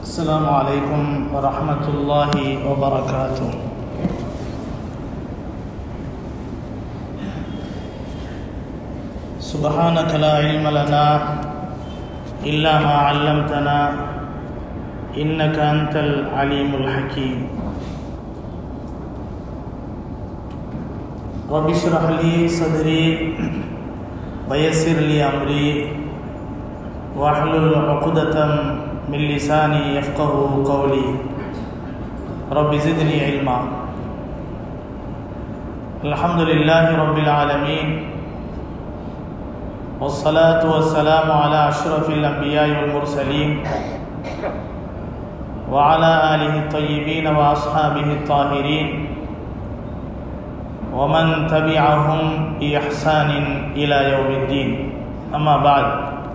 السلام عليكم ورحمة الله وبركاته سبحانك لا علم لنا إلا ما علمتنا إنك أنت العليم الحكيم رب اشرح لي صدري ويسر لي أمري واحلل عقدة من لساني يفقه قولي رب زدني علما الحمد لله رب العالمين والصلاة والسلام على أشرف الأنبياء والمرسلين وعلى آله الطيبين وأصحابه الطاهرين ومن تبعهم بإحسان إلى يوم الدين أما بعد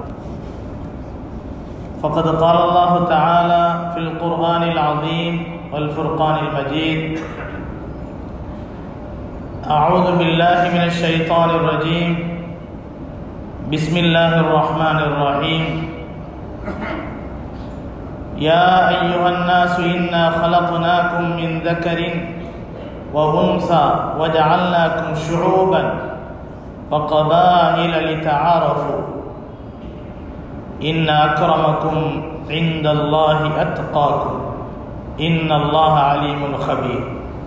فقد قال الله تعالى في القرآن العظيم والفرقان المجيد أعوذ بالله من الشيطان الرجيم بسم الله الرحمن الرحيم يا أيها الناس إنا خلقناكم من ذكر وأنثى وجعلناكم شعوبا وقبائل لتعارفوا إن أكرمكم عند الله أتقاكم إن الله عليم خبير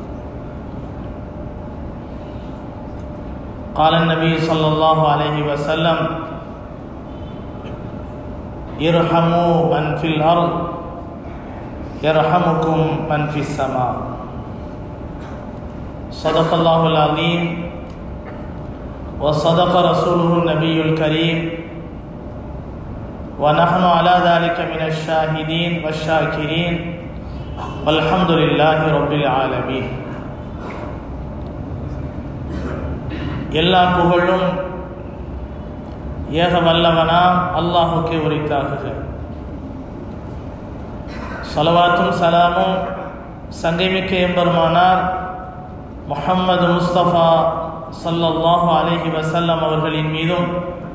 قال النبي صلى الله عليه وسلم ارحموا من في الأرض يرحمكم من في السماء صدق الله العظيم وصدق رسوله النبي الكريم ونحن على ذلك من الشاهدين والشاكرين والحمد لله رب العالمين எல்லா புகழும் ஏக வல்லவனாம் அல்லாஹுக்கே உரித்தாகுக சலவாத்தும் சலாமும் சங்கைமிக்க எம்பெருமானார் முஹம்மது முஸ்தபா சல்லல்லாஹு அலஹி வசல்லம் அவர்களின் மீதும்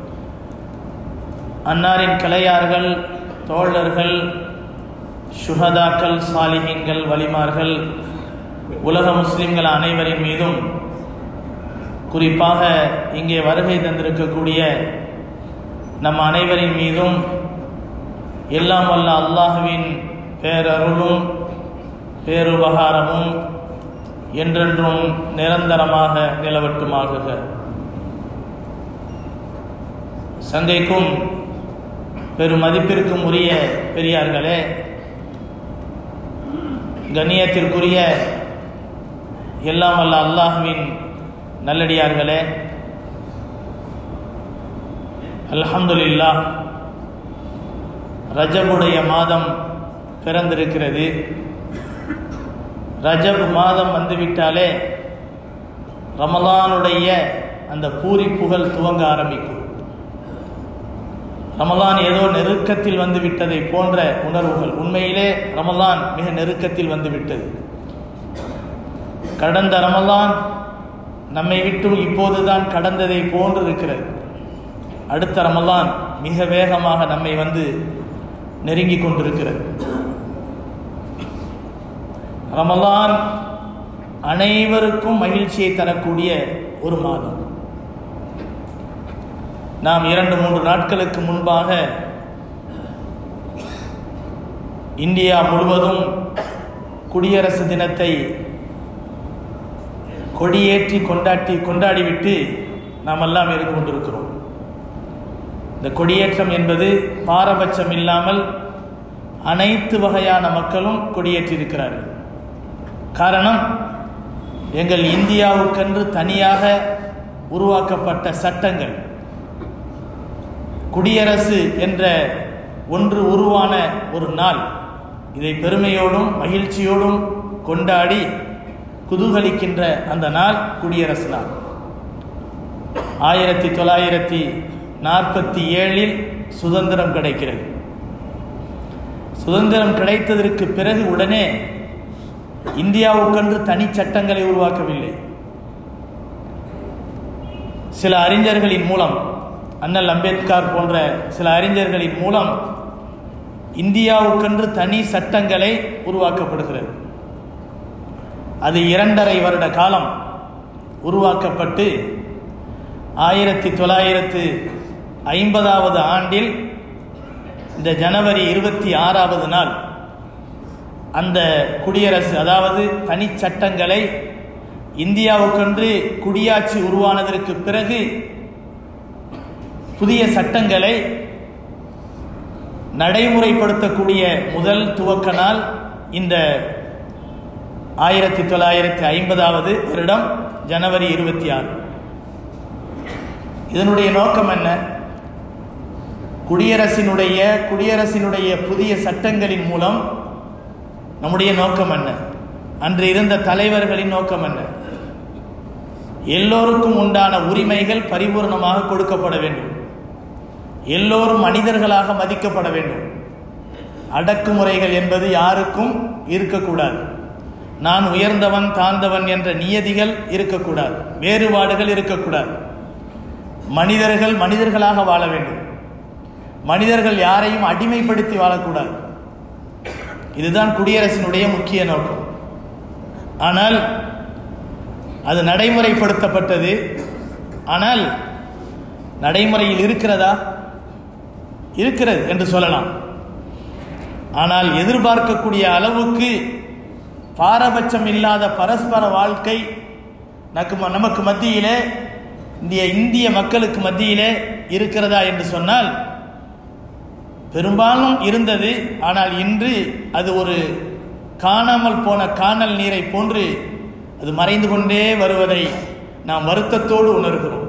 அன்னாரின் கிளையார்கள் தோழர்கள் சுஹதாக்கள் சாலிஹிங்கள் வலிமார்கள் உலக முஸ்லிம்கள் அனைவரின் மீதும் குறிப்பாக இங்கே வருகை தந்திருக்கக்கூடிய நம் அனைவரின் மீதும் எல்லாம் வல்ல அல்லாஹுவின் பேரருளும் பேருபகாரமும் என்றென்றும் நிரந்தரமாக நிலவட்டுமாகுக சங்கைக்கும் பெருமதிப்பிற்கும் உரிய பெரியார்களே கண்ணியத்திற்குரிய எல்லாம் வல்ல அல்லாஹுவின் நல்லடியார்களே அல்ஹம்துலில்லா ரஜபுடைய மாதம் பிறந்திருக்கிறது ரஜப் மாதம் வந்துவிட்டாலே ரமலானுடைய அந்த பூரிப்புகள் துவங்க ஆரம்பிக்கும் ரமலான் ஏதோ நெருக்கத்தில் வந்து விட்டதை போன்ற உணர்வுகள் உண்மையிலே ரமலான் மிக நெருக்கத்தில் வந்து விட்டது கடந்த ரமலான் நம்மை விட்டும் இப்போதுதான் கடந்ததை போன்று இருக்கிறது அடுத்த ரமலான் மிக வேகமாக நம்மை வந்து நெருங்கி கொண்டிருக்கிறது ரமலான் அனைவருக்கும் மகிழ்ச்சியை தரக்கூடிய ஒரு மாதம் நாம் இரண்டு மூன்று நாட்களுக்கு முன்பாக இந்தியா முழுவதும் குடியரசு தினத்தை கொடியேற்றி கொண்டாட்டி கொண்டாடிவிட்டு நாம் எல்லாம் இருந்து கொண்டிருக்கிறோம் இந்த கொடியேற்றம் என்பது பாரபட்சம் இல்லாமல் அனைத்து வகையான மக்களும் கொடியேற்றியிருக்கிறார்கள் காரணம் எங்கள் இந்தியாவுக்கென்று தனியாக உருவாக்கப்பட்ட சட்டங்கள் குடியரசு என்ற ஒன்று உருவான ஒரு நாள் இதை பெருமையோடும் மகிழ்ச்சியோடும் கொண்டாடி குதூகலிக்கின்ற அந்த நாள் குடியரசு நாள் ஆயிரத்தி தொள்ளாயிரத்தி நாற்பத்தி ஏழில் சுதந்திரம் கிடைக்கிறது சுதந்திரம் கிடைத்ததற்கு பிறகு உடனே இந்தியாவுக்கென்று தனி சட்டங்களை உருவாக்கவில்லை சில அறிஞர்களின் மூலம் அண்ணல் அம்பேத்கர் போன்ற சில அறிஞர்களின் மூலம் இந்தியாவுக்கென்று தனி சட்டங்களை உருவாக்கப்படுகிறது அது இரண்டரை வருட காலம் உருவாக்கப்பட்டு ஆயிரத்தி தொள்ளாயிரத்து ஐம்பதாவது ஆண்டில் இந்த ஜனவரி இருபத்தி ஆறாவது நாள் அந்த குடியரசு அதாவது தனிச்சட்டங்களை இந்தியாவுக்கென்று குடியாட்சி உருவானதற்கு பிறகு புதிய சட்டங்களை நடைமுறைப்படுத்தக்கூடிய முதல் துவக்க நாள் இந்த ஆயிரத்தி தொள்ளாயிரத்தி ஐம்பதாவது வருடம் ஜனவரி இருபத்தி ஆறு இதனுடைய நோக்கம் என்ன குடியரசினுடைய குடியரசினுடைய புதிய சட்டங்களின் மூலம் நம்முடைய நோக்கம் என்ன அன்று இருந்த தலைவர்களின் நோக்கம் என்ன எல்லோருக்கும் உண்டான உரிமைகள் பரிபூர்ணமாக கொடுக்கப்பட வேண்டும் எல்லோரும் மனிதர்களாக மதிக்கப்பட வேண்டும் அடக்குமுறைகள் என்பது யாருக்கும் இருக்கக்கூடாது நான் உயர்ந்தவன் தாழ்ந்தவன் என்ற நியதிகள் இருக்கக்கூடாது வேறுபாடுகள் இருக்கக்கூடாது மனிதர்கள் மனிதர்களாக வாழ வேண்டும் மனிதர்கள் யாரையும் அடிமைப்படுத்தி வாழக்கூடாது இதுதான் குடியரசினுடைய முக்கிய நோக்கம் ஆனால் அது நடைமுறைப்படுத்தப்பட்டது ஆனால் நடைமுறையில் இருக்கிறதா இருக்கிறது என்று சொல்லலாம் ஆனால் எதிர்பார்க்கக்கூடிய அளவுக்கு பாரபட்சம் இல்லாத பரஸ்பர வாழ்க்கை நமக்கு நமக்கு மத்தியிலே இந்திய இந்திய மக்களுக்கு மத்தியிலே இருக்கிறதா என்று சொன்னால் பெரும்பாலும் இருந்தது ஆனால் இன்று அது ஒரு காணாமல் போன காணல் நீரை போன்று அது மறைந்து கொண்டே வருவதை நாம் வருத்தத்தோடு உணர்கிறோம்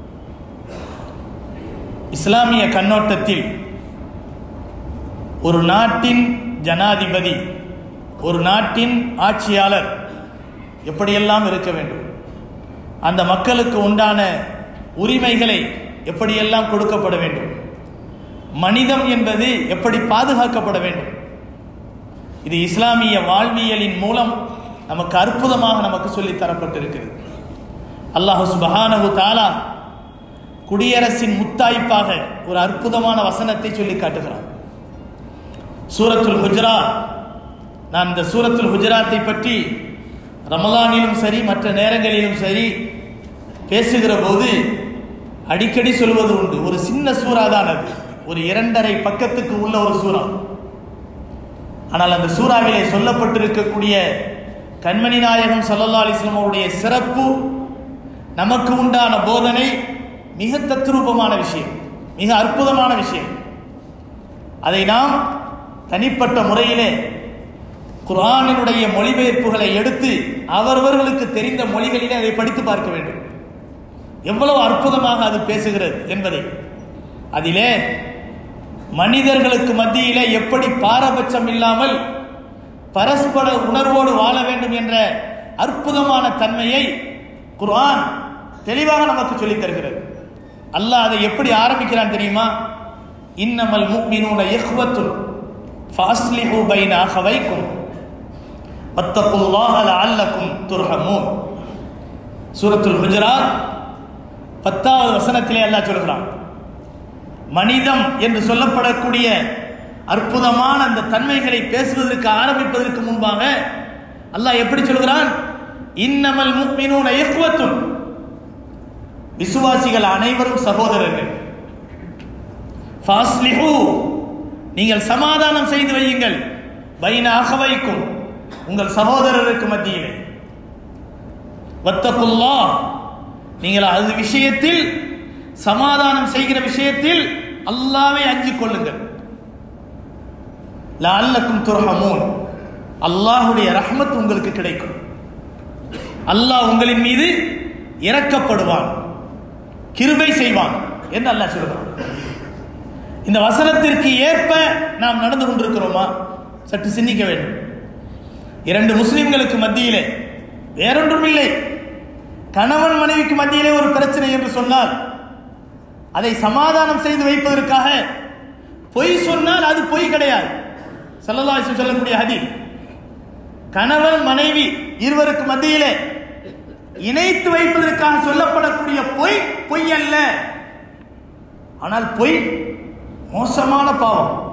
இஸ்லாமிய கண்ணோட்டத்தில் ஒரு நாட்டின் ஜனாதிபதி ஒரு நாட்டின் ஆட்சியாளர் எப்படியெல்லாம் இருக்க வேண்டும் அந்த மக்களுக்கு உண்டான உரிமைகளை எப்படியெல்லாம் கொடுக்கப்பட வேண்டும் மனிதம் என்பது எப்படி பாதுகாக்கப்பட வேண்டும் இது இஸ்லாமிய வாழ்வியலின் மூலம் நமக்கு அற்புதமாக நமக்கு சொல்லித் தரப்பட்டிருக்கிறது அல்லாஹு சுபஹானஹு தாலா குடியரசின் முத்தாய்ப்பாக ஒரு அற்புதமான வசனத்தை சொல்லி காட்டுகிறான் சூரத்துல் ஹுஜரா நான் இந்த சூரத்துல் ஹுஜராத்தை பற்றி ரமலானிலும் சரி மற்ற நேரங்களிலும் சரி பேசுகிற போது அடிக்கடி சொல்வது உண்டு ஒரு சின்ன சூறா தான் அது ஒரு இரண்டரை பக்கத்துக்கு உள்ள ஒரு சூறா ஆனால் அந்த சூறாவிலே சொல்லப்பட்டிருக்கக்கூடிய கண்மணி நாயகம் சல்லல்லா அலிஸ்லாம் அவருடைய சிறப்பு நமக்கு உண்டான போதனை மிக தத்ரூபமான விஷயம் மிக அற்புதமான விஷயம் அதை நாம் தனிப்பட்ட முறையிலே குர்ஆனினுடைய மொழிபெயர்ப்புகளை எடுத்து அவரவர்களுக்கு தெரிந்த மொழிகளிலே அதை படித்து பார்க்க வேண்டும் எவ்வளவு அற்புதமாக அது பேசுகிறது என்பதை அதிலே மனிதர்களுக்கு மத்தியிலே எப்படி பாரபட்சம் இல்லாமல் பரஸ்பர உணர்வோடு வாழ வேண்டும் என்ற அற்புதமான தன்மையை குர்ஆன் தெளிவாக நமக்கு சொல்லித் தருகிறது அல்லாஹ் அதை எப்படி ஆரம்பிக்கிறான் தெரியுமா இன்னமல் முக்மினூன இஹ்வத்துன் ஃபாஸ்லிஹு பைன அஹவைக்கும் வத்தகுல்லாஹ லஅல்லக்கும் துர்ஹமூன் சூரத்துல் ஹுஜராத் பத்தாவது வசனத்திலே அல்லாஹ் சொல்கிறான் மனிதம் என்று சொல்லப்படக்கூடிய அற்புதமான அந்த தன்மைகளை பேசுவதற்கு ஆரம்பிப்பதற்கு முன்பாக அல்லாஹ் எப்படி சொல்கிறான் இன்னமல் முக்மினூன இஹ்வத்துன் விசுவாசிகள் அனைவரும் சகோதரர்கள் ஃபாஸ்லிஹு நீங்கள் சமாதானம் செய்து வையுங்கள் பைன அகவைக்கும் உங்கள் சகோதரருக்கு மத்தியிலே வத்தகுல்லா நீங்கள் அது விஷயத்தில் சமாதானம் செய்கிற விஷயத்தில் அல்லாவை அஞ்சிக் கொள்ளுங்கள் லஅல்லக்கும் துர்ஹமூன் அல்லாஹுடைய ரஹ்மத் உங்களுக்கு கிடைக்கும் அல்லாஹ் உங்களின் மீது இறக்கப்படுவான் கிருபை செய்வான் என்று அல்லாஹ் சொல்கிறான் இந்த வசனத்திற்கு ஏற்ப நாம் நடந்து கொண்டிருக்கிறோமா சற்று சிந்திக்க வேண்டும் இரண்டு முஸ்லிம்களுக்கு மத்தியிலே வேறொன்றும் இல்லை கணவன் மனைவிக்கு மத்தியிலே ஒரு பிரச்சனை என்று சொன்னால் அதை சமாதானம் செய்து வைப்பதற்காக பொய் சொன்னால் அது பொய் கிடையாது சல்லல்லாஹு சொல்லக்கூடிய ஹதி கணவன் மனைவி இருவருக்கு மத்தியிலே இணைத்து வைப்பதற்காக சொல்லப்படக்கூடிய பொய் பொய் அல்ல ஆனால் பொய் மோசமான பாவம்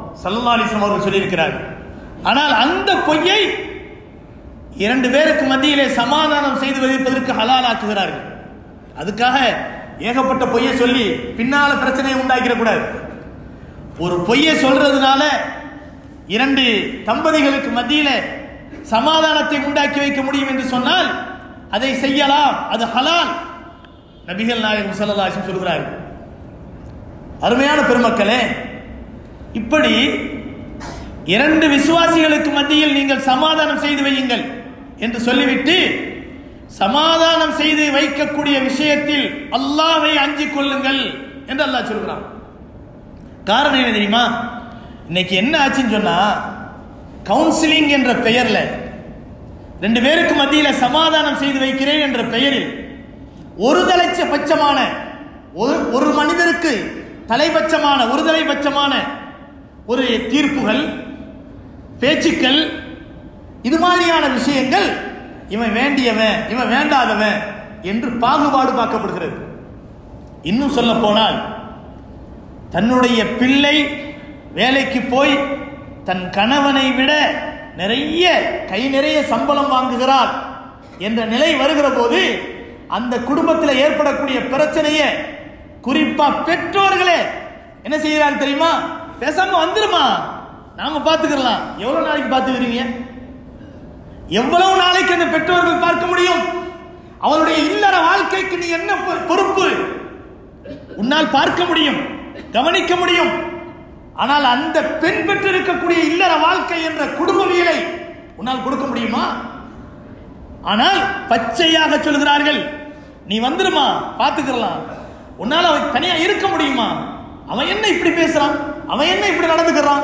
சல்லா அலிஸ்லாம் அவர்கள் சொல்லியிருக்கிறார் ஆனால் அந்த பொய்யை இரண்டு பேருக்கு மத்தியிலே சமாதானம் செய்து வைப்பதற்கு ஹலாலாக்குகிறார்கள் அதுக்காக ஏகப்பட்ட பொய்யை சொல்லி பின்னால பிரச்சனையை உண்டாக்கிட கூடாது ஒரு பொய்யை சொல்றதுனால இரண்டு தம்பதிகளுக்கு மத்தியில சமாதானத்தை உண்டாக்கி வைக்க முடியும் என்று சொன்னால் அதை செய்யலாம் அது ஹலால் நபிகள் நாயகம் ஸல்லல்லாஹு சொல்கிறார்கள் அருமையான பெருமக்களே இப்படி இரண்டு விசுவாசிகளுக்கு மத்தியில் நீங்கள் சமாதானம் செய்து வையுங்கள் என்று சொல்லிவிட்டு சமாதானம் செய்து வைக்கக்கூடிய விஷயத்தில் அல்லாஹ்வை அஞ்சிக் கொள்ளுங்கள் என்று அல்லாஹ் சொல்கிறான் காரணம் என்ன தெரியுமா இன்னைக்கு என்ன ஆச்சுன்னு சொன்னா கவுன்சிலிங் என்ற பெயர்ல ரெண்டு பேருக்கு மத்தியில சமாதானம் செய்து வைக்கிறேன் என்ற பெயரில் ஒரு பட்சமான ஒரு ஒரு மனிதருக்கு தலைபட்சமான ஒரு தலைபட்சமான ஒரு தீர்ப்புகள் பேச்சுக்கள் இது மாதிரியான விஷயங்கள் இவன் வேண்டியவன் இவன் வேண்டாதவன் என்று பாகுபாடு பார்க்கப்படுகிறது இன்னும் சொல்ல போனால் தன்னுடைய பிள்ளை வேலைக்கு போய் தன் கணவனை விட நிறைய கை நிறைய சம்பளம் வாங்குகிறார் என்ற நிலை வருகிற போது அந்த குடும்பத்தில் ஏற்படக்கூடிய பிரச்சனையை குறிப்பா பெற்றோர்களே என்ன செய்யறாங்க தெரியுமா பேசாம வந்துருமா நாம பாத்துக்கலாம் எவ்வளவு நாளைக்கு பாத்துக்கிறீங்க எவ்வளவு நாளைக்கு அந்த பெற்றோர்கள் பார்க்க முடியும் அவருடைய இல்லற வாழ்க்கைக்கு நீ என்ன பொ- பொறுப்பு உன்னால் பார்க்க முடியும் கவனிக்க முடியும் ஆனால் அந்த பெண் பெற்றிருக்கக்கூடிய இல்லற வாழ்க்கை என்ற குடும்பவியலை உன்னால் கொடுக்க முடியுமா ஆனால் பச்சையாக சொல்கிறார்கள் நீ வந்துருமா பாத்துக்கலாம் உன்னால அவன் தனியா இருக்க முடியுமா அவன் என்ன இப்படி பேசுறான் அவன் என்ன இப்படி நடந்துக்கிறான்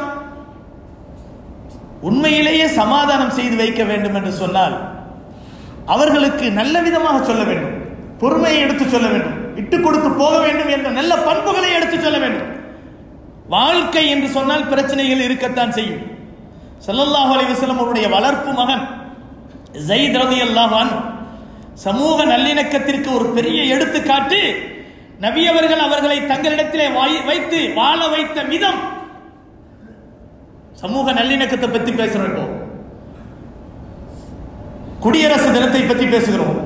உண்மையிலேயே சமாதானம் செய்து வைக்க வேண்டும் என்று சொன்னால் அவர்களுக்கு நல்ல விதமாக சொல்ல வேண்டும் பொறுமையை எடுத்து சொல்ல வேண்டும் விட்டு கொடுத்து போக வேண்டும் என்ற நல்ல பண்புகளை எடுத்து சொல்ல வேண்டும் வாழ்க்கை என்று சொன்னால் பிரச்சனைகள் இருக்கத்தான் செய்யும் ஸல்லல்லாஹு அலைஹி வஸல்லம் அவருடைய வளர்ப்பு மகன் ஜெயித் ரலியல்லாஹு அன்ஹு சமூக நல்லிணக்கத்திற்கு ஒரு பெரிய எடுத்துக்காட்டு நபி அவர்கள் அவர்களை தங்களிடத்திலே வாய்- வைத்து வாழ வைத்த விதம் சமூக நல்லிணக்கத்தை பத்தி பேசுறோம் இப்போ குடியரசு தினத்தை பத்தி பேசுகிறோம்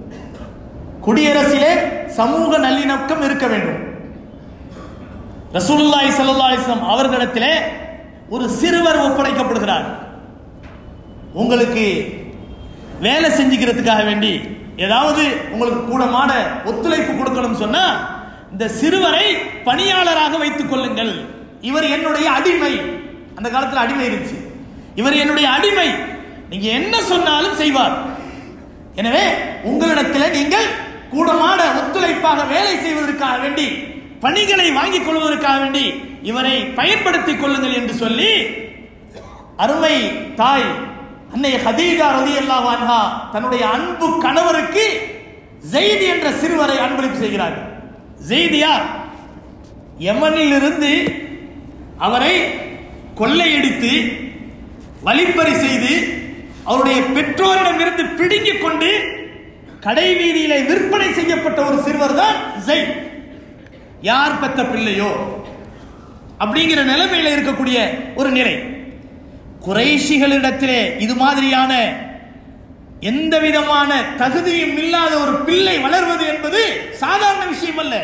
குடியரசிலே சமூக நல்லிணக்கம் இருக்க வேண்டும் ரசூலுல்லாஹி ஸல்லல்லாஹு அலைஹி வஸல்லம் அவர்களிடத்திலே ஒரு சிறுவர் ஒப்படைக்கப்படுகிறார் உங்களுக்கு வேலை செஞ்சுக்கிறதுக்காக வேண்டி ஏதாவது உங்களுக்கு கூடமான ஒத்துழைப்பு கொடுக்கணும் சொன்னா இந்த சிறுவரை பணியாளராக வைத்துக் கொள்ளுங்கள் இவர் என்னுடைய அடிமை அந்த காலத்துல அடிமை இருந்துச்சு இவர் என்னுடைய அடிமை நீங்க என்ன சொன்னாலும் செய்வார் எனவே உங்களிடத்தில் நீங்கள் கூடமான ஒத்துழைப்பாக வேலை செய்வதற்காக வேண்டி பணிகளை வாங்கிக் கொள்வதற்காக வேண்டி இவரை பயன்படுத்திக் கொள்ளுங்கள் என்று சொல்லி அருமை தாய் அன்னை ஹதீஜா ரலியல்லாஹு அன்ஹா தன்னுடைய அன்பு கணவருக்கு ஜெயித் என்ற சிறுவரை அன்பளிப்பு செய்கிறார் ஜெயித் யார் யமனில் இருந்து அவரை கொள்ளையடித்து வழிப்பறி செய்து அவருடைய பெற்றோரிடமிருந்து பிடுங்கிக் கொண்டு கடை வீதியிலே விற்பனை செய்யப்பட்ட ஒரு சிறுவர் தான் ஜெயித் யார் பெத்த பிள்ளையோ அப்படிங்கிற நிலைமையில இருக்கக்கூடிய ஒரு நிலை குறைஷிகளிடத்திலே இது மாதிரியான எந்த விதமான தகுதியும் இல்லாத ஒரு பிள்ளை வளர்வது என்பது சாதாரண விஷயம் அல்ல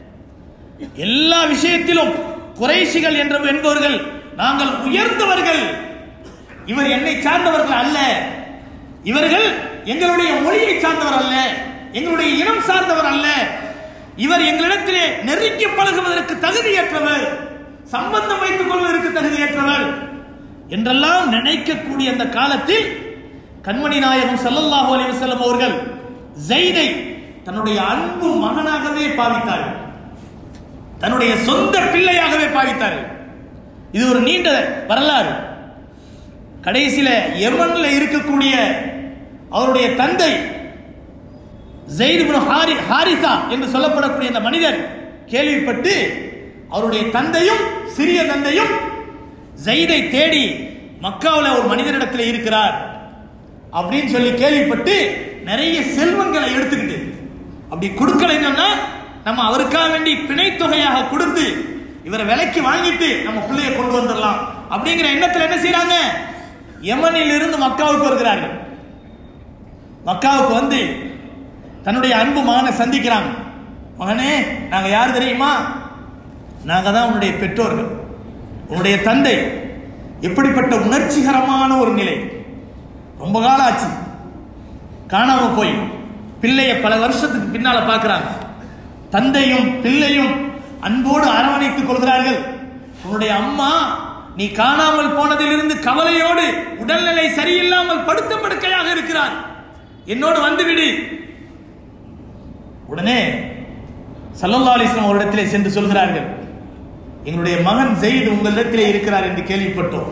எல்லா விஷயத்திலும் குறைஷிகள் என்று என்பவர்கள் நாங்கள் உயர்ந்தவர்கள் இவர் என்னை சார்ந்தவர்கள் அல்ல இவர்கள் எங்களுடைய மொழியை சார்ந்தவர் அல்ல எங்களுடைய இனம் சார்ந்தவர் அல்ல இவர் எங்களிடத்திலே நெருங்கி பழகுவதற்கு தகுதியற்றவர் சம்பந்தம் வைத்துக் கொள்வதற்கு தகுதியற்றவர் என்றெல்லாம் நினைக்கக்கூடிய அந்த காலத்தில் கண்மணி நாயகம் ஸல்லல்லாஹு அலைஹி வஸல்லம் அவர்கள் ஜெய்தை தன்னுடைய அன்பு மகனாகவே பாவித்தார்கள் தன்னுடைய சொந்த பிள்ளையாகவே பாவித்தார்கள் இது ஒரு நீண்ட வரலாறு கடைசியில யமன்ல இருக்கக்கூடிய அவருடைய தந்தை ஜெயித் இப்னு ஹாரி ஹாரிசா என்று சொல்லப்படக்கூடிய அந்த மனிதர் கேள்விப்பட்டு அவருடைய தந்தையும் சிறிய தந்தையும் ஜெயிதை தேடி மக்காவில் ஒரு மனிதனிடத்தில் இருக்கிறார் அப்படின்னு சொல்லி கேள்விப்பட்டு நிறைய செல்வங்களை எடுத்துக்கிட்டு அப்படி கொடுக்கலைன்னா நம்ம அவருக்காக வேண்டி பிணைத்தொகையாக கொடுத்து இவரை விலைக்கு வாங்கிட்டு நம்ம பிள்ளைய கொண்டு வந்துடலாம் அப்படிங்கிற எண்ணத்தில் என்ன செய்றாங்க யமனில் இருந்து மக்காவுக்கு வருகிறார்கள் மக்காவுக்கு வந்து தன்னுடைய அன்பு மகனை சந்திக்கிறாங்க மகனே நாங்க யார் தெரியுமா நாங்க தான் உன்னுடைய பெற்றோர்கள் உன்னுடைய தந்தை எப்படிப்பட்ட உணர்ச்சிகரமான ஒரு நிலை ரொம்ப காலம் ஆச்சு காணாம போய் பிள்ளைய பல வருஷத்துக்கு பின்னால பார்க்கறாங்க தந்தையும் பிள்ளையும் அன்போடு அரவணைத்துக் கொள்கிறார்கள் உன்னுடைய அம்மா நீ காணாமல் போனதிலிருந்து கவலையோடு உடல்நிலை சரியில்லாமல் படுத்த படுக்கையாக இருக்கிறார் என்னோடு வந்துவிடு உடனே சல்லல்லா அலிஸ்லாம் ஒரு இடத்திலே சென்று சொல்கிறார்கள் எங்களுடைய மகன் ஜெயித் உங்களிடத்திலே இருக்கிறார் என்று கேள்விப்பட்டோம்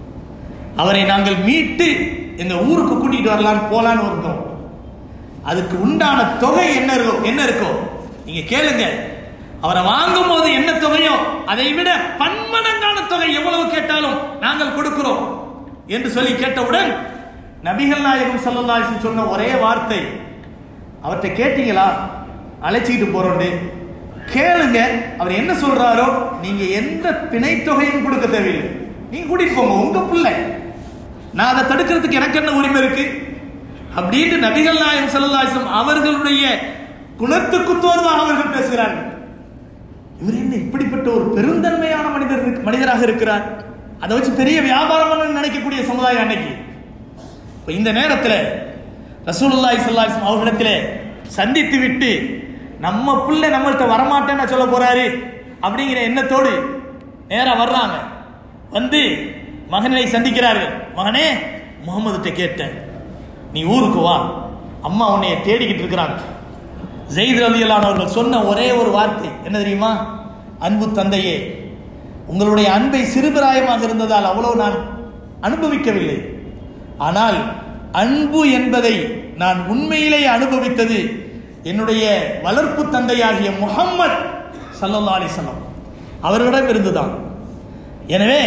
அவரை நாங்கள் மீட்டு எங்க ஊருக்கு கூட்டிட்டு வரலாம் போலான்னு இருக்கோம் அதுக்கு உண்டான தொகை என்ன இருக்கோ என்ன இருக்கோ நீங்க கேளுங்க அவரை வாங்கும் போது என்ன தொகையோ அதை விட பன்மடங்கான தொகை எவ்வளவு கேட்டாலும் நாங்கள் கொடுக்கிறோம் என்று சொல்லி கேட்டவுடன் நபிகள் நாயகம் ஸல்லல்லாஹு அலைஹி வஸல்லம் சொன்ன ஒரே வார்த்தை அவர்கிட்ட கேட்டீங்களா அழைச்சிக்கிட்டு போறோண்டு கேளுங்க அவர் என்ன சொல்றாரோ நீங்க எந்த பிணை தொகையும் கொடுக்க தேவையில்லை நீங்க கூட்டிட்டு போங்க உங்க பிள்ளை நான் அதை தடுக்கிறதுக்கு எனக்கு என்ன உரிமை இருக்கு அப்படின்னு நபிகள் நாயகம் ஸல்லல்லாஹு அலைஹி வஸல்லம் அவர்களுடைய குணத்துக்கு தோதுவாக அவர்கள் பேசுகிறார்கள் இவர் என்ன இப்படிப்பட்ட ஒரு பெருந்தன்மையான மனிதர் இருக்கு- மனிதராக இருக்கிறார் அதை வச்சு பெரிய வியாபாரம் பண்ணணும்னு நினைக்கக்கூடிய சமுதாயம் அன்னைக்கு இப்ப இந்த நேரத்தில் ரசூலுல்லாஹி ஸல்லல்லாஹு அலைஹி வஸல்லம் அவர்களிடத்திலே சந்தித்து விட்டு நம்ம பிள்ளை நம்மள்ட்ட வரமாட்டேன்னு சொல்ல போறாரு அப்படிங்கிற எண்ணத்தோடு நேரா வர்றாங்க வந்து மகனை சந்திக்கிறார்கள் மகனே முகமதுட்ட கேட்டேன் நீ ஊருக்கு வா அம்மா உன்னைய தேடிக்கிட்டு இருக்கிறாங்க ஜெயித் ரலியல்லாஹு அவர்கள் சொன்ன ஒரே ஒரு வார்த்தை என்ன தெரியுமா அன்பு தந்தையே உங்களுடைய அன்பை சிறுபிராயமாக இருந்ததால் அவ்வளவு நான் அனுபவிக்கவில்லை ஆனால் அன்பு என்பதை நான் உண்மையிலே அனுபவித்தது என்னுடைய வளர்ப்பு தந்தையாகிய முஹம்மத் ஸல்லல்லாஹு அலைஹி வஸல்லம் அவர்களிடம் இருந்துதான் எனவே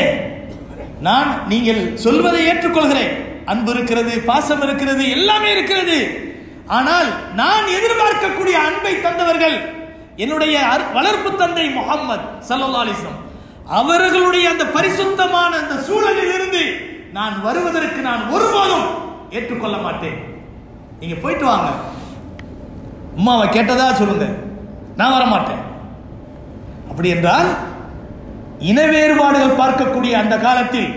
நான் நீங்கள் சொல்வதை ஏற்றுக்கொள்கிறேன் அன்பு இருக்கிறது பாசம் இருக்கிறது எல்லாமே இருக்கிறது ஆனால் நான் எதிர்பார்க்கக்கூடிய அன்பை தந்தவர்கள் என்னுடைய அர்- வளர்ப்பு தந்தை முகம்மது சல்லல்லா அலிஸ்லாம் அவர்களுடைய அந்த பரிசுத்தமான அந்த சூழலில் இருந்து நான் வருவதற்கு நான் ஒருபோதும் ஏற்றுக்கொள்ள மாட்டேன் நீங்க போயிட்டு வாங்க அம்மாவை கேட்டதா சொல்லுங்க நான் வர மாட்டேன் அப்படி என்றால் இன வேறுபாடுகள் பார்க்கக்கூடிய அந்த காலத்தில்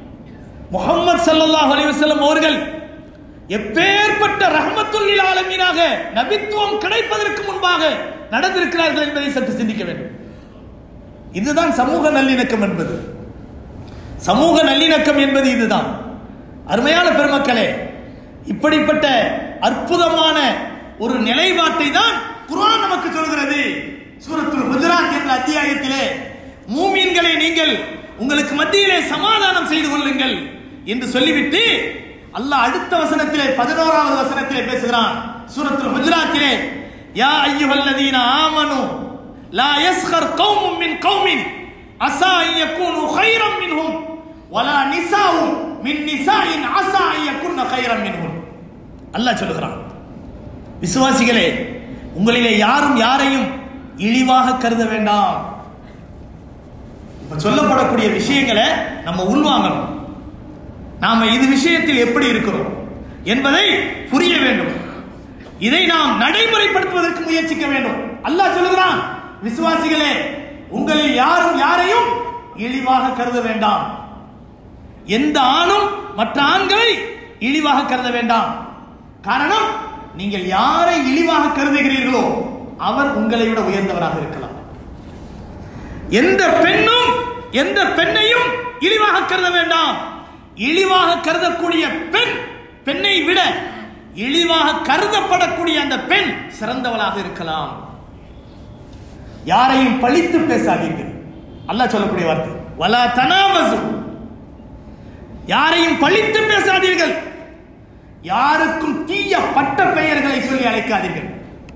முகமது ஸல்லல்லாஹு அலைஹி வஸல்லம் அவர்கள் எப்பேற்பட்ட ரஹ்மத்துல் ஆலமீனாக நபித்துவம் கிடைப்பதற்கு முன்பாக நடந்திருக்கிறார்கள் என்பதை சற்று சிந்திக்க வேண்டும் இதுதான் சமூக நல்லிணக்கம் என்பது சமூக நல்லிணக்கம் என்பது இதுதான் அருமையான பெருமக்களே இப்படிப்பட்ட அற்புதமான ஒரு நிலைப்பாட்டை தான் குர்ஆன் நமக்கு சொல்கிறது சூரத்துல் குஜராத் என்ற அத்தியாயத்திலே மூமீன்களை நீங்கள் உங்களுக்கு மத்தியிலே சமாதானம் செய்து கொள்ளுங்கள் என்று சொல்லிவிட்டு அல்லாஹ் அடுத்த வசனத்திலே பதினோராவது வசனத்திலே பேசுகிறான் சூரத்துல் குஜராத்திலே யா ஐயுஹல்லதீன ஆமனு லா யஸ்கர் கௌமும் மின் கௌமின் அசா அன் யகூனு கைரம் மின்ஹும் வலா நிசாவும் மின் நிசாயின் அசா அன் யகுன்ன கைரம் மின்ஹும் அல்லாஹ் சொல்லுகிறான் விசுவாசிகளே உங்களிலே யாரும் யாரையும் இழிவாக கருத வேண்டாம் இப்ப சொல்லப்படக்கூடிய விஷயங்களை நம்ம உள்வாங்கணும் நாம இது விஷயத்தில் எப்படி இருக்கிறோம் என்பதை புரிய வேண்டும் இதை நாம் நடைமுறைப்படுத்துவதற்கு முயற்சிக்க வேண்டும் அல்லாஹ் சொல்லுகிறான் விசுவாசிகளே உங்களில் யாரும் யாரையும் இழிவாக கருத வேண்டாம் எந்த ஆணும் மற்ற ஆண்களை இழிவாக கருத வேண்டாம் காரணம் நீங்கள் யாரை இழிவாக கருதுகிறீர்களோ அவர் உங்களை விட உயர்ந்தவராக இருக்கலாம் எந்த பெண்ணும் எந்த பெண்ணையும் இழிவாக கருத வேண்டாம் இழிவாக கருதக்கூடிய பெண் பெண்ணை விட இழிவாக கருதப்படக்கூடிய அந்த பெண் சிறந்தவளாக இருக்கலாம் யாரையும் பழித்து பேசாதீர்கள் அல்லாஹ் சொல்லக்கூடிய வார்த்தை வலா தனாமசு யாரையும் பழித்து பேசாதீர்கள் யாருக்கும் தீய பட்ட பெயர்களை சொல்லி அழைக்காதீர்கள்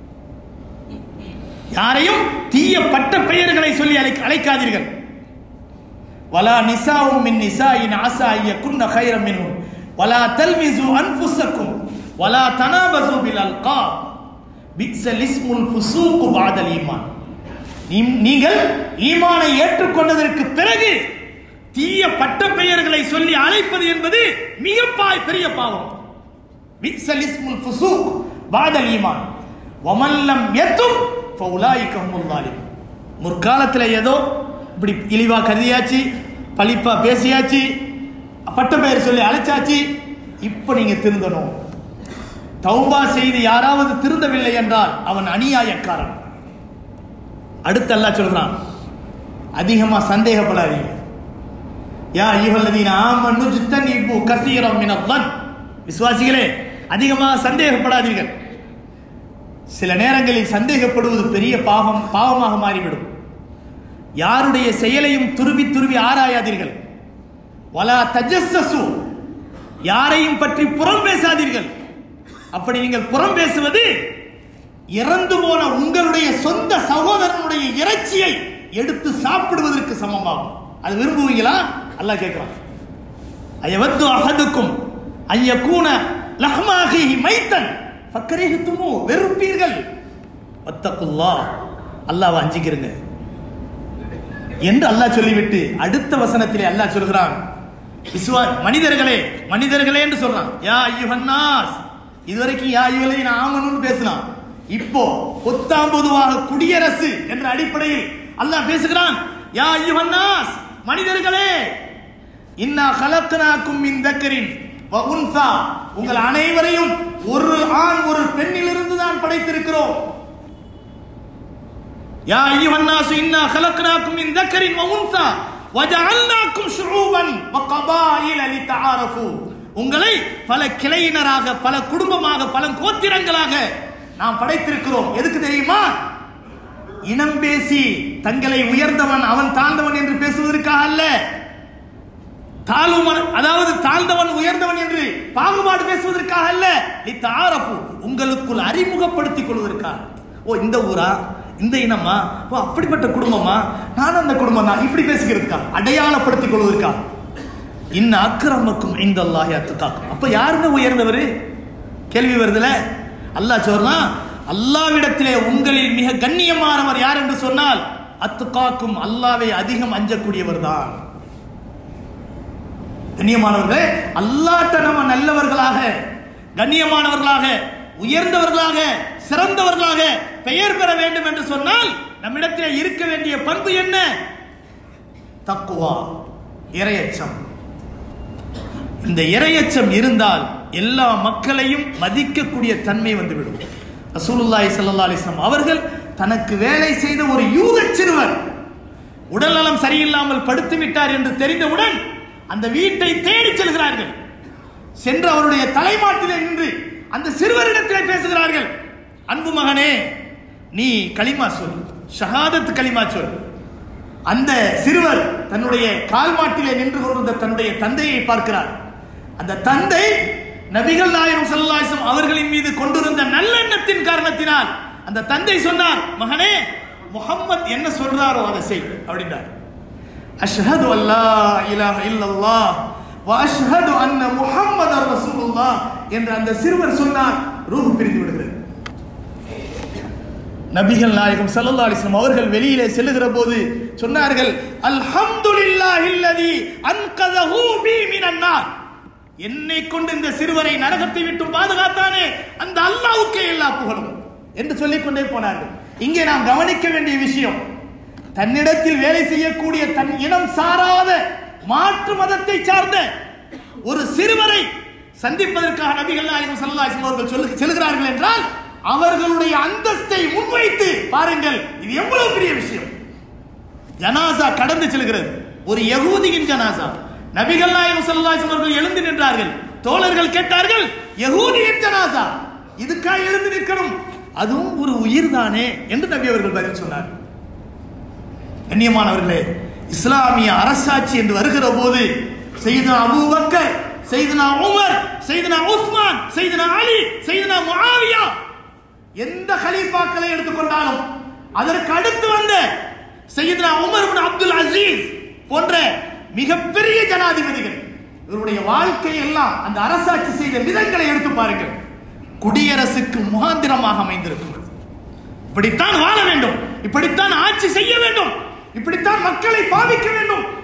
யாரையும் தீய பட்ட பெயர்களை சொல்லி அழைக்க அழைக்காதீர்கள் வலா நிசாவும் மின் நிசாயின் ஆசா ஐயக்குன்ன கைரம் மின்ஹும் வலா தல்மிசு அன்ஃபுஸக்கும் வலா தனாபசு பில் அல்கா பிக்ஸல் இஸ்முல் ஃபுசூக்கு பாதல் ஈமான் நீ- நீங்கள் ஈமானை ஏற்றுக்கொண்டதற்கு பிறகு தீய பட்ட பெயர்களை சொல்லி அழைப்பது என்பது மிக பா- பெரிய பாவம் பிக்ஸல் இஸ்முல் ஃபுசூக் பாதல் ஈமான் வமல்லம் யத்தும் ஃபவுலாயிக ஹுமுல் ஸாலிமூன் முற்காலத்துல ஏதோ இப்படி இழிவா கருதியாச்சு பழிப்பா பேசியாச்சு பட்ட பெயர் சொல்லி அழைச்சாச்சு இப்ப நீங்க திருந்தணும் தௌபா செய்து யாராவது திருந்தவில்லை என்றால் அவன் அநியாயக்காரன் அடுத்து அல்லாஹ் சொல்றான் அதிகமா சந்தேகப்படாதீங்க யா ஐயுஹல்லதீன ஆமனு ஜித்தனிபு கஸீரம் மினல் விசுவாசிகளே அதிகமாக சந்தேகப்படாதீர்கள் சில நேரங்களில் சந்தேகப்படுவது பெரிய பாவம் பாவமாக மாறிவிடும் யாருடைய செயலையும் துருவி துருவி ஆராயாதீர்கள் வலா தஜஸ்ஸசு யாரையும் பற்றி புறம் பேசாதீர்கள் அப்படி நீங்கள் புறம் பேசுவது இறந்து போன உங்களுடைய சொந்த சகோதரனுடைய இறைச்சியை எடுத்து சாப்பிடுவதற்கு சமமாகும் அது விரும்புவீங்களா அல்லாஹ் கேட்கிறான் அயவத்து அகதுக்கும் ஐயக்கூன லஹ்மாகி மைத்தன் ஃபக்கரேஹித்துமு வெறுப்பீர்கள் வத்தக்குல்லா அல்லாஹ் அஞ்சிக்கிறங்க என்று அல்லாஹ் சொல்லிவிட்டு அடுத்த வசனத்திலே அல்லாஹ் சொல்கிறான் விசுவா மனிதர்களே மனிதர்களே என்று சொல்றான் யா ஐயுஹன்னாஸ் இதுவரைக்கும் யா ஐயுகளை நான் ஆமனுன்னு பேசலாம் இப்போ பொத்தாம் பொதுவாக குடியரசு என்ற அடிப்படையில் அல்லாஹ் பேசுகிறான் யா ஐயுஹன்னாஸ் மனிதர்களே இன்னா கலக்கனாக்கும் மின் தக்கரின் வ உன்சா உங்கள் அனைவரையும் ஒரு ஆண் ஒரு பெண்ணிலிருந்து தான் படைத்திருக்கிறோம் யா ஐயுஹன்னாஸ் இன்னா கலக்கனாக்கும் மின் தக்கரின் வ உன்சா வஜஅல்னாக்கும் ஷுஊபன் வ கபாயில லிதஆரஃபு உங்களை பல கிளையினராக பல குடும்பமாக பல கோத்திரங்களாக நாம் படைத்திருக்கிறோம் எதுக்கு தெரியுமா இனம் பேசி தங்களை உயர்ந்தவன் அவன் தாழ்ந்தவன் என்று பேசுவதற்காக அல்ல தாழ்வுமன் அதாவது தாழ்ந்தவன் உயர்ந்தவன் என்று பாகுபாடு பேசுவதற்காக அல்ல லித்தாரஃபு உங்களுக்குள் அறிமுகப்படுத்திக் கொள்வதற்காக ஓ இந்த ஊரா இந்த இனமா ஓ அப்படிப்பட்ட குடும்பமா நான் அந்த குடும்பம் தான் இப்படி பேசிக்கிறதுக்கா அடையாளப்படுத்திக் கொள்வதற்கா இன்ன அக்கிரமக்கும் இந்த அல்லாஹ் அத்துக்காக்கும் அப்ப யாருங்க உயர்ந்தவர் கேள்வி வருதுல அல்லாஹ் சொல்றான் அல்லாவிடத்திலே உங்களில் மிக கண்ணியமானவர் யார் என்று சொன்னால் அத்துக்காக்கும் அல்லாவை அதிகம் அஞ்சக்கூடியவர் தான் கண்ணியமானவர்களே அல்லாட்ட நம்ம நல்லவர்களாக கண்ணியமானவர்களாக உயர்ந்தவர்களாக சிறந்தவர்களாக பெயர் பெற வேண்டும் என்று சொன்னால் நம்மிடத்தில் இருக்க வேண்டிய பண்பு என்ன தக்குவா இரையச்சம் இந்த இரையச்சம் இருந்தால் எல்லா மக்களையும் மதிக்கக்கூடிய தன்மை வந்துவிடும் ரசூலுல்லாஹி ஸல்லல்லாஹு அலைஹி வஸல்லம் அவர்கள் தனக்கு வேலை செய்த ஒரு யூத சிறுவர் உடல்நலம் சரியில்லாமல் படுத்து விட்டார் என்று தெரிந்தவுடன் அந்த வீட்டை தேடி செல்கிறார்கள் சென்று அவருடைய தலைமாட்டிலே நின்று அந்த சிறுவரிடத்திலே பேசுகிறார்கள் அன்பு மகனே நீ களிமா சொல் ஷஹாதத் களிமா சொல் அந்த சிறுவர் தன்னுடைய கால் மாட்டிலே நின்று கொண்டிருந்த தன்னுடைய தந்தையை பார்க்கிறார் அந்த தந்தை நபிகள் நாயகம் ஸல்லல்லாஹு அவர்களின் மீது கொண்டிருந்த நல்லெண்ணத்தின் காரணத்தினால் அந்த தந்தை சொன்னார் மகனே முகம்மது என்ன சொல்றாரோ அதை செய் அப்படின்றார் அஷ்ஹது அல்லா இலாஹ இல்லல்லாஹ் வ அஷ்ஹது அன்ன முஹம்மதர் ரசூலுல்லாஹ் என்று அந்த சிறுவர் சொன்னார் ரூஹ் பிரிந்து விடுகிறது நபிகள் நாயகம் ஸல்லல்லாஹு அலைஹி வஸல்லம் அவர்கள் வெளியிலே செல்லுகிற போது சொன்னார்கள் அல்ஹம்துலில்லாஹில்லதி அன்கதஹு பி மினன் நார் என்னை கொண்டு இந்த சிறுவரை நரகத்தை விட்டு பாதுகாத்தானே அந்த அல்லாஹ்வுக்கே எல்லா புகழும் என்று சொல்லிக் கொண்டே போனார்கள் இங்கே நாம் கவனிக்க வேண்டிய விஷயம் தன்னிடத்தில் வேலை செய்யக்கூடிய தன் இனம் சாராத மாற்று மதத்தை சார்ந்த ஒரு சிறுவரை சந்திப்பதற்காக நபிகள் நாயகம் ஸல்லல்லாஹு அலைஹி வஸல்லம் அவர்கள் சொல்லு- செல்கிறார்கள் என்றால் அவர்களுடைய அந்தஸ்தை முன்வைத்து பாருங்கள் இது எவ்வளவு பெரிய விஷயம் ஜனாசா கடந்து செல்கிறது ஒரு யகூதியின் ஜனாசா நபிகள் நாயகம் ஸல்லல்லாஹு அலைஹி வஸல்லம் அவர்கள் எழுந்து நின்றார்கள் தோழர்கள் கேட்டார்கள் யகூதியின் ஜனாசா இதுக்கா எழுந்து நிற்கணும் அதுவும் ஒரு உயிர் தானே என்று நபி அவர்கள் பதில் சொன்னார் கண்ணியமானவர்களே இஸ்லாமிய அரசாட்சி என்று வருகிற போது செய்தனா அபூபக்கர் செய்தனா உமர் செய்தனா உஸ்மான் செய்தனா அலி செய்தனா முஆவியா எந்த கலீஃபாக்களை எடுத்துக்கொண்டாலும் அதற்கு அடுத்து வந்த செய்தனா உமர் இப்னு அப்துல் அசீஸ் போன்ற மிகப்பெரிய ஜனாதிபதிகள் இவருடைய வாழ்க்கை எல்லாம் அந்த அரசாட்சி செய்த விதங்களை எடுத்து பாருங்கள் குடியரசுக்கு முகாந்திரமாக அமைந்திருக்கிறது இப்படித்தான் வாழ வேண்டும் இப்படித்தான் ஆட்சி செய்ய வேண்டும் இப்படித்தான் மக்களை பாதிக்க வேண்டும்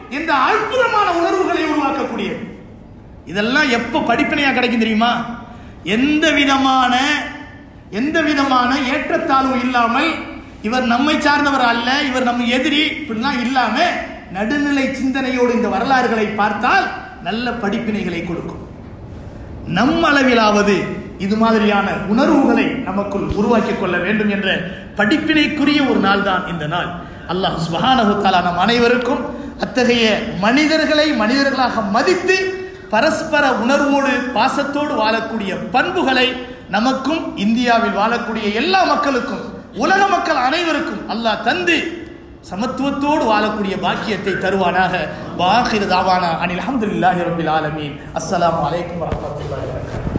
என்ற அற்புதமான உணர்வுகளை உருவாக்கக்கூடியது இதெல்லாம் எப்போ படிப்பினையா கிடைக்கும் தெரியுமா எந்த விதமான எந்த விதமான ஏற்றத்தாழ்வு இல்லாமல் இவர் நம்மை சார்ந்தவர் அல்ல இவர் நம்ம எதிரி இப்படிலாம் இல்லாம நடுநிலை சிந்தனையோடு இந்த வரலாறுகளை பார்த்தால் நல்ல படிப்பினைகளை கொடுக்கும் நம் அளவிலாவது இது மாதிரியான உணர்வுகளை நமக்குள் உருவாக்கிக் கொள்ள வேண்டும் என்ற படிப்பினைக்குரிய ஒரு நாள் தான் இந்த நாள் அல்லாஹ் சுபஹானஹு தஆலா நம் அனைவருக்கும் அத்தகைய மனிதர்களை மனிதர்களாக மதித்து பரஸ்பர உணர்வோடு பாசத்தோடு வாழக்கூடிய பண்புகளை நமக்கும் இந்தியாவில் வாழக்கூடிய எல்லா மக்களுக்கும் உலக மக்கள் அனைவருக்கும் அல்லாஹ் தந்து சமத்துவத்தோடு வாழக்கூடிய பாக்கியத்தை தருவானாக வாஹிர் தாவானா அனில் அஹமதுல்லாஹி ரபில் ஆலமீன் அஸ்ஸலாமு அலைக்கும் வரஹ்மத்துல்லாஹி வபரகாத்துஹு